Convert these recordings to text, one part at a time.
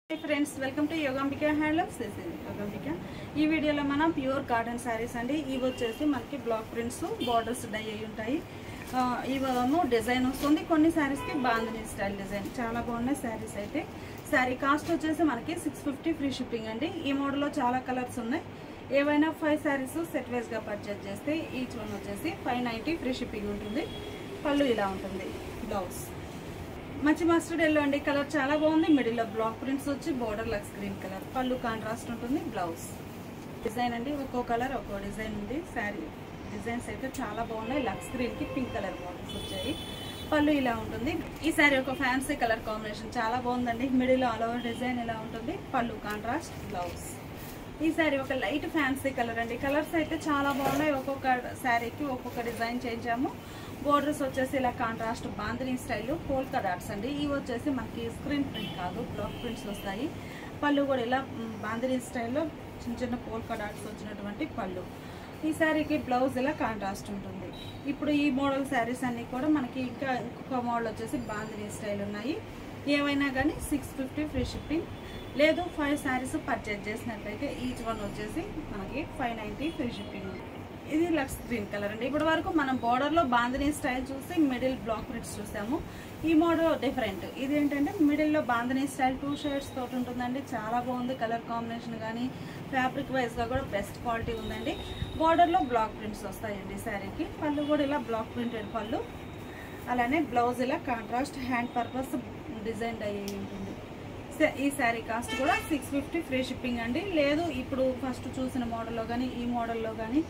hi friends welcome to Yogambika handlooms this is Yogambika ఈ వీడియోలో మనం ప్యూర్ కాటన్ శారీస్ అండి ఇవి వచ్చేసి మనకి బ్లాక్ ప్రింట్స్ బార్డర్స్ డై అయి ఉంటాయి ఆ, ఇవేమో డిజైన్ వస్తుంది కొన్ని శారీస్కి బాంధనీ స్టైల్ డిజైన్ చాలా బాగున్నాయి శారీస్ అయితే శారీ కాస్ట్ వచ్చేసి మనకి సిక్స్ ఫిఫ్టీ ఫ్రీ షిప్పింగ్ అండి ఈ మోడల్లో చాలా కలర్స్ ఉన్నాయి ఏవైనా ఫైవ్ శారీస్ సెట్ వైజ్గా పర్చేజ్ చేస్తే ఈచ్ వన్ వచ్చేసి ఫైవ్ నైంటీ ఫ్రీ షిప్పింగ్ ఉంటుంది పళ్ళు ఇలా ఉంటుంది బ్లౌజ్ మంచి మస్టర్డ్ ఎల్లో అండి కలర్ చాలా బాగుంది మిడిల్ లో బ్లాక్ ప్రింట్స్ వచ్చి బోర్డర్ లక్స్ గ్రీన్ కలర్ పళ్ళు కాంట్రాస్ట్ ఉంటుంది బ్లౌజ్ డిజైన్ అండి ఒక్కో కలర్ ఒక్కో డిజైన్ ఉంది శారీ డిజైన్స్ అయితే చాలా బాగున్నాయి లక్స్ గ్రీన్ కి పింక్ కలర్ బార్డర్స్ వచ్చాయి పళ్ళు ఇలా ఉంటుంది ఈ శారీ ఒక ఫ్యాన్సీ కలర్ కాంబినేషన్ చాలా బాగుందండి మిడిల్ ఆల్ ఓవర్ డిజైన్ ఇలా ఉంటుంది పళ్ళు కాంట్రాస్ట్ బ్లౌజ్ ఈ శారీ ఒక లైట్ ఫ్యాన్సీ కలర్ అండి కలర్స్ అయితే చాలా బాగున్నాయి ఒక్కొక్క శారీకి ఒక్కొక్క డిజైన్ చేయించాము బోర్డర్స్ వచ్చేసి ఇలా contrast bandhani style polka dots అండి ఇవి వచ్చేసి మనకి స్క్రీన్ ప్రింట్ కాదు బ్లాక్ ప్రింట్స్ వస్తాయి పళ్ళు కూడా ఇలా మ్, బాందినీ స్టైల్లో చిన్న చిన్న పోల్కా డాట్స్ వచ్చినటువంటి పళ్ళు ఈ శారీకి బ్లౌజ్ ఇలా కాంట్రాస్ట్ ఉంటుంది ఇప్పుడు ఈ మోడల్ శారీస్ అన్ని కూడా మనకి ఇంకా ఇంకొక మోడల్ వచ్చేసి బాందినీ స్టైల్ ఉన్నాయి ఏవైనా కానీ సిక్స్ ఫిఫ్టీ ఫ్రీ షిప్పింగ్ లేదు ఫైవ్ శారీస్ పర్చేజ్ చేసినట్లయితే ఈచ్ వన్ వచ్చేసి మనకి ఫైవ్ నైంటీ ఫ్రీ షిప్పింగ్ ఇది లక్స్ గ్రీన్ కలర్ అండి ఇప్పటి వరకు మనం border లో బాందినీ స్టైల్ చూసి మిడిల్ బ్లాక్ ప్రింట్స్ చూసాము ఈ మోడల్ డిఫరెంట్ ఇది ఏంటంటే మిడిల్ లో బాందినీ స్టైల్ టూ షేడ్స్ తోటి ఉంటుందండి చాలా బాగుంది కలర్ కాంబినేషన్ కానీ ఫ్యాబ్రిక్ వైజ్ గా కూడా బెస్ట్ క్వాలిటీ ఉందండి Border లో బ్లాక్ ప్రింట్స్ వస్తాయండి శారీకి పళ్ళు కూడా ఇలా బ్లాక్ ప్రింటెడ్ పళ్ళు అలానే బ్లౌజ్ ఇలా కాంట్రాస్ట్ హ్యాండ్ పర్పస్ డిజైన్ అయ్యి ఉంటుంది స- ఈ శారీ కాస్ట్ కూడా సిక్స్ ఫిఫ్టీ ఫ్రీ షిప్పింగ్ అండి లేదు ఇప్పుడు ఫస్ట్ చూసిన మోడల్లో కానీ ఈ మోడల్లో కానీ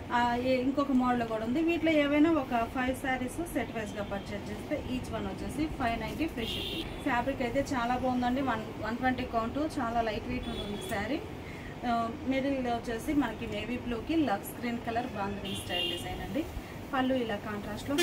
ఇంకొక మోడల్ కూడా ఉంది వీటిలో ఏవైనా ఒక ఫైవ్ శారీస్ సెట్ వైజ్గా పర్చేజ్ చేస్తే ఈచ్ వన్ వచ్చేసి five ninety free shipping fabric అయితే చాలా బాగుందండి వన్ వన్ ట్వంటీ కౌంట్ చాలా లైట్ వెయిట్ ఉంటుంది శారీ మిడిల్ వచ్చేసి మనకి నేవీ బ్లూకి లక్స్ green colour bandhani style design అండి పళ్ళు ఇలా కాంట్రాస్ట్లో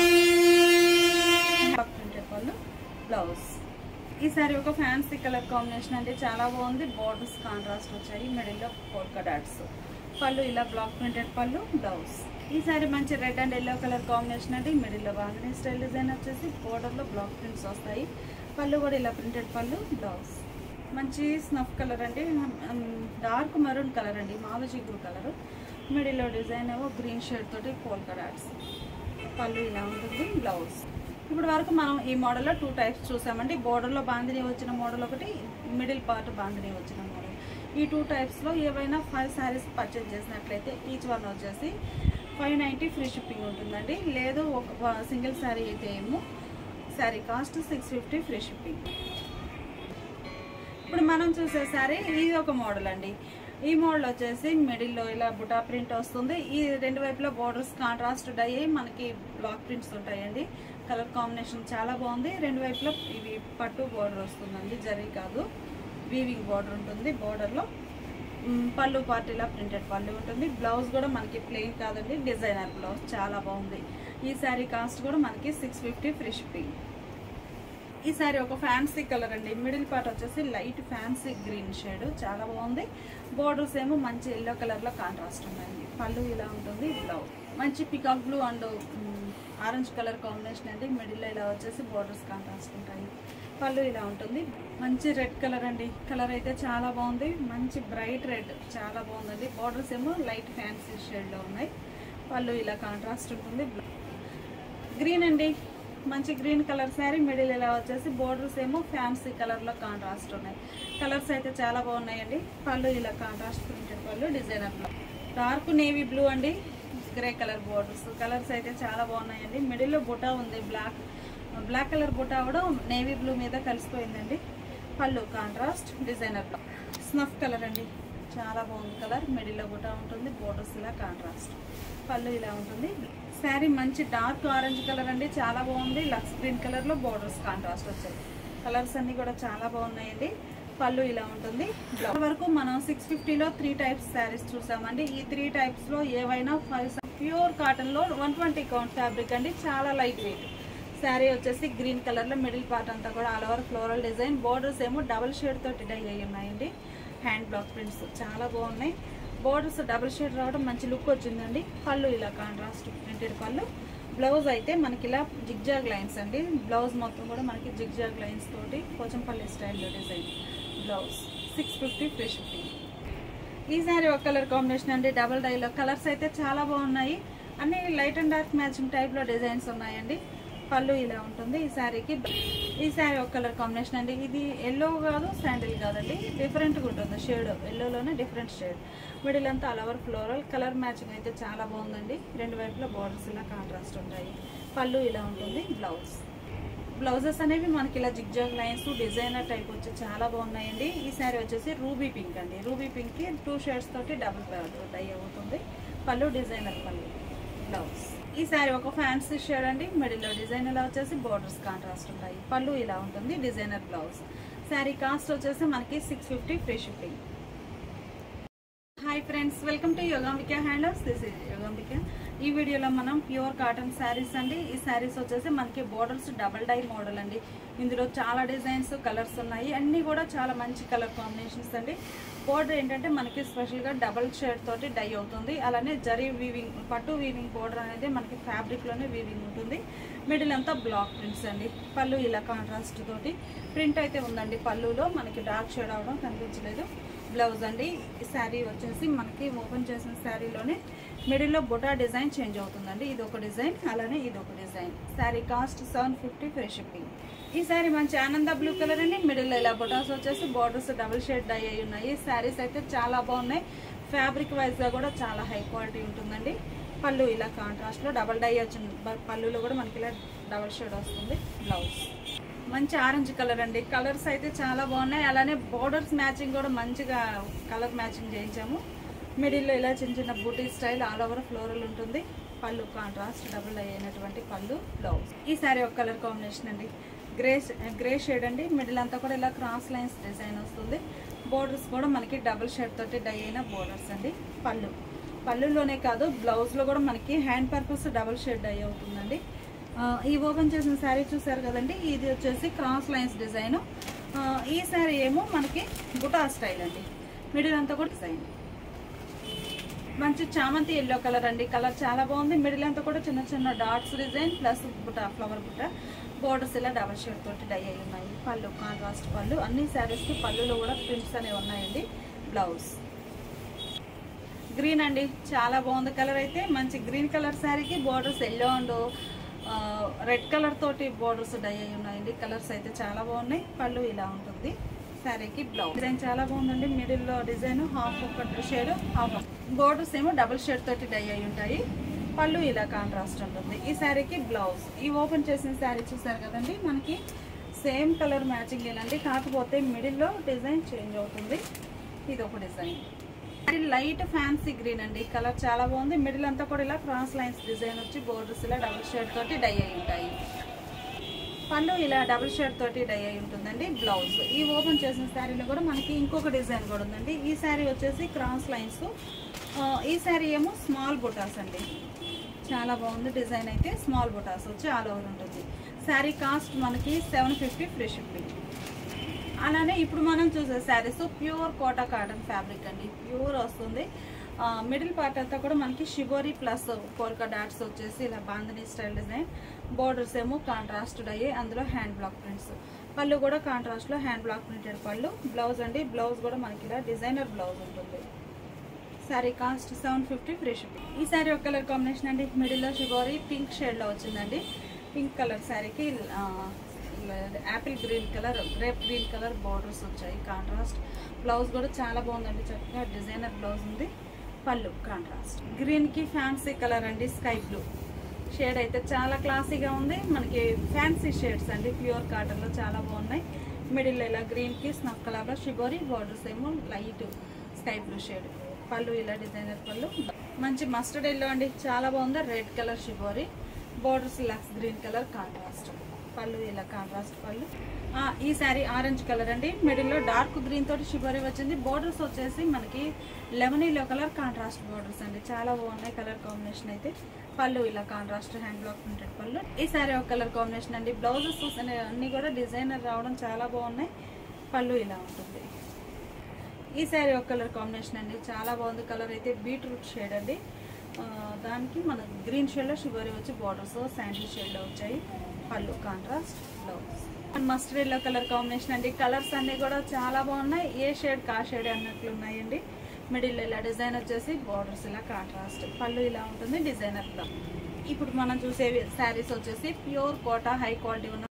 ప్రింటెడ్ పళ్ళు బ్లౌజ్ ఈ సారీ ఒక ఫ్యాన్సీ కలర్ కాంబినేషన్ అండి చాలా బాగుంది బార్డర్స్ కాంట్రాస్ట్ వచ్చాయి మిడిల్లో పోల్కా డాట్స్ పళ్ళు ఇలా బ్లాక్ ప్రింటెడ్ పళ్ళు బ్లౌజ్ ఈ సారీ మంచి red and yellow colour combination అండి మిడిల్లో బాగుంది స్టైల్ డిజైన్ వచ్చేసి బోర్డర్లో బ్లాక్ ప్రింట్స్ వస్తాయి పళ్ళు కూడా ఇలా ప్రింటెడ్ పళ్ళు బ్లౌజ్ మంచి స్నఫ్ కలర్ అండి డార్క్ మరూన్ కలర్ అండి మావి చిగురు కలర్ మిడిల్లో డిజైన్ ఏమో గ్రీన్ షేడ్ తోటి పోల్కా డాట్స్ పళ్ళు ఇలా ఉంటుంది బ్లౌజ్ ఇప్పుడు వరకు మనం ఈ మోడల్లో టూ టైప్స్ చూసామండి బోర్డర్లో బాందిని వచ్చిన మోడల్ ఒకటి మిడిల్ పార్ట్ బాందిని వచ్చిన మోడల్ ఈ టూ టైప్స్లో ఏవైనా ఫైవ్ శారీస్ పర్చేజ్ చేసినట్లయితే ఈచ్ వన్ వచ్చేసి ఫైవ్ నైంటీ ఫ్రీ షిప్పింగ్ ఉంటుందండి లేదు ఒక సింగిల్ శారీ అయితే ఏమో sari cost six fifty free shipping ఇప్పుడు మనం చూసే సారీ ఇది ఒక మోడల్ అండి ఈ మోడల్ వచ్చేసి మిడిల్లో ఇలా బుటా ప్రింట్ వస్తుంది ఈ రెండు వైపులా బోర్డర్స్ కాంట్రాస్ట్ అయ్యి మనకి బ్లాక్ ప్రింట్స్ ఉంటాయండి కలర్ కాంబినేషన్ చాలా బాగుంది రెండు వైపులా ఇవి పట్టు బోర్డర్ వస్తుందండి జరీ కాదు వీవింగ్ బోర్డర్ ఉంటుంది బోర్డర్లో పళ్ళు పార్ట్ ఇలా ప్రింటెడ్ పళ్ళు ఉంటుంది బ్లౌజ్ కూడా మనకి ప్లెయిన్ కాదండి డిజైనర్ బ్లౌజ్ చాలా బాగుంది ఈ శారీ కాస్ట్ కూడా మనకి సిక్స్ ఫిఫ్టీ ఫ్రీ షిప్పింగ్ ఈ సారీ ఒక ఫ్యాన్సీ కలర్ అండి మిడిల్ పార్ట్ వచ్చేసి లైట్ ఫ్యాన్సీ గ్రీన్ షేడ్ చాలా బాగుంది బోర్డర్స్ ఏమో మంచి ఎల్లో కలర్ లో కాంట్రాస్ట్ ఉన్నాయండి పళ్ళు ఇలా ఉంటుంది బ్లౌజ్ మంచి peacock blue and orange colour combination అండి మిడిల్ ఇలా వచ్చేసి బోర్డర్స్ కాంట్రాస్ట్ ఉంటాయి పళ్ళు ఇలా ఉంటుంది మంచి రెడ్ కలర్ అండి కలర్ అయితే చాలా బాగుంది మంచి బ్రైట్ రెడ్ చాలా బాగుందండి బోర్డర్స్ ఏమో లైట్ ఫ్యాన్సీ షేడ్ లో ఉన్నాయి పళ్ళు ఇలా కాంట్రాస్ట్ ఉంటుంది గ్రీన్ అండి మంచి గ్రీన్ కలర్ శారీ మిడిల్ ఇలా వచ్చేసి బోర్డర్స్ ఏమో ఫ్యాన్సీ కలర్ లో కాంట్రాస్ట్ ఉన్నాయి కలర్స్ అయితే చాలా బాగున్నాయండి పళ్ళు ఇలా కాంట్రాస్ట్ ప్రింటెడ్ పళ్ళు డిజైనర్ లో డార్క్ నేవీ బ్లూ అండి గ్రే కలర్ బోర్డర్స్ కలర్స్ అయితే చాలా బాగున్నాయండి మిడిల్ లో బుటా ఉంది బ్లాక్ బ్లాక్ కలర్ బుటా కూడా నేవీ బ్లూ మీద కలిసిపోయిందండి పళ్ళు కాంట్రాస్ట్ డిజైనర్ లో స్నఫ్ కలర్ అండి చాలా బాగుంది కలర్ మిడిల్లో బుటా ఉంటుంది బోర్డర్స్ ఇలా కాంట్రాస్ట్ పళ్ళు ఇలా ఉంటుంది శారీ మంచి డార్క్ ఆరెంజ్ కలర్ అండి చాలా బాగుంది లక్స్ గ్రీన్ కలర్ లో బోర్డర్స్ కాంట్రాస్ట్ వచ్చాయి కలర్స్ అన్ని కూడా చాలా బాగున్నాయండి పళ్ళు ఇలా ఉంటుంది బ్లౌజ్ వరకు మనం సిక్స్ ఫిఫ్టీలో త్రీ టైప్స్ శారీస్ చూసామండి ఈ త్రీ టైప్స్ లో ఏవైనా ఫైవ్ ప్యూర్ కాటన్ లో వన్ ట్వంటీ కౌంట్ ఫ్యాబ్రిక్ అండి చాలా లైట్ వెయిట్ శారీ వచ్చేసి గ్రీన్ కలర్ లో మిడిల్ పార్ట్ అంతా కూడా all over floral design borders ఏమో డబుల్ షేడ్ తోటి డై అయి ఉన్నాయండి హ్యాండ్ బ్లాక్ ప్రింట్స్ చాలా బాగున్నాయి బోర్డర్స్ డబుల్ షేడ్ రావడం మంచి లుక్ వచ్చిందండి పళ్ళు ఇలా కాంట్రాస్ట్ ప్రింటెడ్ పళ్ళు బ్లౌజ్ అయితే మనకి ఇలా జిగ్జాగ్ లైన్స్ అండి బ్లౌజ్ మొత్తం కూడా మనకి జిగ్జాగ్ లైన్స్ తోటి పోచంపల్లి స్టైల్లో design blouse six fifty free shipping ఈ శారీ ఒక కలర్ కాంబినేషన్ అండి డబల్ డైలో కలర్స్ అయితే చాలా బాగున్నాయి అన్ని లైట్ అండ్ డార్క్ మ్యాచింగ్ టైప్లో డిజైన్స్ ఉన్నాయండి పళ్ళు ఇలా ఉంటుంది ఈ శారీకి ఈ శారీ ఒక కలర్ కాంబినేషన్ అండి ఇది ఎల్లో కాదు శాండిల్ కాదండి డిఫరెంట్గా ఉంటుంది షేడ్ ఎల్లోలోనే డిఫరెంట్ షేడ్ మిడిల్ అంతా అలవర్ ఫ్లోరల్ కలర్ మ్యాచింగ్ అయితే చాలా బాగుందండి రెండు వైపులా బార్డర్స్ ఇలా కాంట్రాస్ట్ ఉంటాయి పళ్ళు ఇలా ఉంటుంది బ్లౌజ్ బ్లౌజెస్ అనేవి మనకి ఇలా జిగ్జాగ్ లైన్స్ డిజైనర్ టైప్ వచ్చి చాలా బాగున్నాయండి ఈ శారీ వచ్చేసి రూబీ పింక్ అండి రూబీ పింక్కి టూ షేడ్స్ తోటి డబుల్ డై అవుతుంది పళ్ళు డిజైనర్ పళ్ళు బ్లౌజ్ ఈ శారీ ఒక ఫ్యాన్సీ షేడ్ అండి మిడిల్లో డిజైన్ ఇలా వచ్చేసి బోర్డర్స్ కాంట్రాస్ట్ ఉంటాయి పళ్ళు ఇలా ఉంటుంది డిజైనర్ బ్లౌజ్ శారీ కాస్ట్ వచ్చేసి మనకి six fifty free shipping hi friends welcome to Yogambika handlers this is Yogambika ఈ వీడియోలో మనం ప్యూర్ కాటన్ శారీస్ అండి ఈ శారీస్ వచ్చేసి మనకి బోర్డర్స్ డబల్ డై మోడల్ అండి ఇందులో చాలా డిజైన్స్ కలర్స్ ఉన్నాయి అన్నీ కూడా చాలా మంచి కలర్ కాంబినేషన్స్ అండి బోర్డర్ ఏంటంటే మనకి స్పెషల్గా డబల్ షేడ్ తోటి డై అవుతుంది అలానే జరీ వీవింగ్ పట్టు వీవింగ్ బోర్డర్ అనేది మనకి ఫ్యాబ్రిక్లోనే వీవింగ్ ఉంటుంది మిడిల్ అంతా బ్లాక్ ప్రింట్స్ అండి పళ్ళు ఇలా కాంట్రాస్ట్ తోటి ప్రింట్ అయితే ఉందండి పళ్ళులో మనకి డార్క్ షేడ్ అవడం కనిపించలేదు బ్లౌజ్ అండి ఈ శారీ వచ్చేసి మనకి ఓపెన్ చేసిన శారీలోనే మిడిల్లో బొటా డిజైన్ చేంజ్ అవుతుందండి ఇది ఒక డిజైన్ అలానే ఇది ఒక design sari cost seven fifty free shipping ఈ శారీ మంచి ఆనంద బ్లూ కలర్ అండి మిడిల్లో ఇలా బొటాస్ వచ్చేసి బార్డర్స్ డబుల్ షేడ్ డై అయి ఉన్నాయి శారీస్ అయితే చాలా బాగున్నాయి ఫ్యాబ్రిక్ వైజ్గా కూడా చాలా హై క్వాలిటీ ఉంటుందండి పళ్ళు ఇలా కాంట్రాస్ట్లో డబల్ డై వచ్చింది పళ్ళులో కూడా మనకి ఇలా డబల్ షేడ్ వస్తుంది బ్లౌజ్ మంచి ఆరెంజ్ కలర్ అండి కలర్స్ అయితే చాలా బాగున్నాయి అలానే బోర్డర్స్ మ్యాచింగ్ కూడా మంచిగా కలర్ మ్యాచింగ్ చేయించాము మిడిల్లో ఇలా చిన్న చిన్న buti style all over floral ఉంటుంది పళ్ళు కాంట్రాస్ట్ డబుల్ అయినటువంటి పళ్ళు బ్లౌజ్ ఈ శారీ ఒక కలర్ కాంబినేషన్ అండి గ్రే గ్రే షేడ్ అండి మిడిల్ అంతా కూడా ఇలా క్రాస్ లైన్స్ డిజైన్ వస్తుంది బోర్డర్స్ కూడా మనకి డబుల్ షేడ్ తోటి డై అయిన బోర్డర్స్ అండి పళ్ళు పళ్ళులోనే కాదు బ్లౌజ్లో కూడా మనకి hand purpose double shade dye అవుతుందండి ఈ ఓపెన్ చేసిన శారీ చూసారు కదండి ఇది వచ్చేసి క్రాస్ లైన్స్ డిజైన్ ఈ శారీ ఏమో మనకి బుటా స్టైల్ అండి మిడిల్ అంతా కూడా డిజైన్ మంచి చామంతి ఎల్లో కలర్ అండి కలర్ చాలా బాగుంది మిడిల్ అంతా కూడా చిన్న చిన్న డాట్స్ డిజైన్ ప్లస్ బుట్ట ఫ్లవర్ బుట్ట బోర్డర్స్ ఇలా డబల్ షేడ్ తోటి డై అయి ఉన్నాయి పళ్ళు కాంట్రాస్ట్ పళ్ళు అన్ని శారీస్కి పళ్ళులో కూడా ప్రింట్స్ అనేవి ఉన్నాయండి బ్లౌజ్ గ్రీన్ అండి చాలా బాగుంది కలర్ అయితే మంచి గ్రీన్ కలర్ శారీకి borders yellow and red colour తోటి బోర్డర్స్ డై అయి ఉన్నాయండి కలర్స్ అయితే చాలా బాగున్నాయి పళ్ళు ఇలా ఉంటుంది శారీకి బ్లౌజ్ డిజైన్ చాలా బాగుందండి మిడిల్లో డిజైన్ హాఫ్ ఒక షేడ్ హాఫ్ బోర్డర్స్ ఏమో డబుల్ షేడ్ తోటి డై అయి ఉంటాయి పళ్ళు ఇలా కాంట్రాస్ట్ ఉంటుంది ఈ శారీకి బ్లౌజ్ ఈ ఓపెన్ చేసిన శారీ చూసారు కదండి మనకి సేమ్ కలర్ మ్యాచింగ్ ఏనండి కాకపోతే మిడిల్లో డిజైన్ చేంజ్ అవుతుంది ఇది ఒక డిజైన్ లైట్ ఫ్యాన్సీ గ్రీన్ అండి కలర్ చాలా బాగుంది మిడిల్ అంతా కూడా ఇలా క్రాస్ లైన్స్ డిజైన్ వచ్చి బోర్డర్స్ ఇలా డబుల్ షేడ్ తోటి డై అయి ఉంటాయి పళ్ళు ఇలా డబుల్ షేడ్ తోటి డై అయి ఉంటుందండి బ్లౌజ్ ఈ ఓపెన్ చేసిన శారీలో కూడా మనకి ఇంకొక డిజైన్ కూడా ఉందండి ఈ శారీ వచ్చేసి క్రాస్ లైన్స్ ఈ శారీ ఏమో స్మాల్ బుటాస్ అండి చాలా బాగుంది డిజైన్ అయితే స్మాల్ బుటాస్ వచ్చి ఆల్ ఓవర్ ఉంటుంది శారీ కాస్ట్ మనకి సెవెన్ ఫిఫ్టీ ఫ్రీ షిప్పింగ్ అలానే ఇప్పుడు మనం చూసే saris pure Kota cotton fabric అండి ప్యూర్ వస్తుంది మిడిల్ పార్ట్ అంతా కూడా మనకి షిబోరీ ప్లస్ పోల్కా డాట్స్ వచ్చేసి ఇలా బాంధనీ స్టైల్ డిజైన్ బోర్డర్స్ ఏమో కాంట్రాస్టెడ్ అయ్యి అందులో హ్యాండ్ బ్లాక్ ప్రింట్స్ పళ్ళు కూడా కాంట్రాస్ట్లో హ్యాండ్ బ్లాక్ ప్రింటెడ్ పళ్ళు బ్లౌజ్ అండి బ్లౌజ్ కూడా మనకి ఇలా డిజైనర్ బ్లౌజ్ ఉంటుంది sari cost seven fifty free shipping ఈ శారీ ఒక కలర్ కాంబినేషన్ అండి మిడిల్లో షిబోరీ పింక్ షేడ్లో వచ్చిందండి పింక్ కలర్ శారీకి apple green colour grape green colour borders వచ్చాయి కాంట్రాస్ట్ బ్లౌజ్ కూడా చాలా బాగుందండి చక్కగా డిజైనర్ బ్లౌజ్ ఉంది పళ్ళు కాంట్రాస్ట్ గ్రీన్కి ఫ్యాన్సీ కలర్ అండి స్కై బ్లూ షేడ్ అయితే చాలా క్లాసీగా ఉంది మనకి ఫ్యాన్సీ షేడ్స్ అండి ప్యూర్ కాటన్లో చాలా బాగున్నాయి మిడిల్ ఇలా గ్రీన్కి స్నఫ్ కలర్లో షిబోరి బార్డర్స్ ఏమో లైట్ స్కై బ్లూ షేడ్ పళ్ళు ఇలా డిజైనర్ పళ్ళు మంచి మస్టర్డ్ ఎల్లో అండి చాలా బాగుంది రెడ్ కలర్ షిబోరి బార్డర్స్ లక్స్ గ్రీన్ కలర్ కాంట్రాస్ట్ పళ్ళు ఇలా కాంట్రాస్ట్ పళ్ళు ఈ శారీ ఆరెంజ్ కలర్ అండి మిడిల్లో డార్క్ గ్రీన్ తోటి షిబోరి వచ్చింది బోర్డర్స్ వచ్చేసి మనకి lemon yellow colour contrast borders అండి చాలా బాగున్నాయి కలర్ కాంబినేషన్ అయితే పళ్ళు ఇలా కాంట్రాస్ట్ హ్యాండ్ బ్లాక్ ప్రింటెడ్ పళ్ళు ఈ శారీ ఒక కలర్ కాంబినేషన్ అండి బ్లౌజెస్ అన్ని కూడా డిజైనర్ రావడం చాలా బాగున్నాయి పళ్ళు ఇలా ఉంటుంది ఈ శారీ ఒక కలర్ కాంబినేషన్ అండి చాలా బాగుంది కలర్ అయితే బీట్రూట్ షేడ్ అండి దానికి మన గ్రీన్ షేడ్లో షుగర్ వచ్చి బార్డర్స్ శాండీ షేడ్లో వచ్చాయి పళ్ళు contrast blouse mustard yellow colour combination అండి కలర్స్ అన్ని కూడా చాలా బాగున్నాయి ఏ షేడ్ కా షేడ్ అన్నట్లు ఉన్నాయండి మిడిల్ ఇలా డిజైన్ వచ్చేసి బార్డర్స్ ఇలా కాంట్రాస్ట్ పళ్ళు ఇలా ఉంటుంది డిజైనర్ ఇప్పుడు మనం చూసే శారీస్ వచ్చేసి ప్యూర్ కోటా హై క్వాలిటీ ఉన్న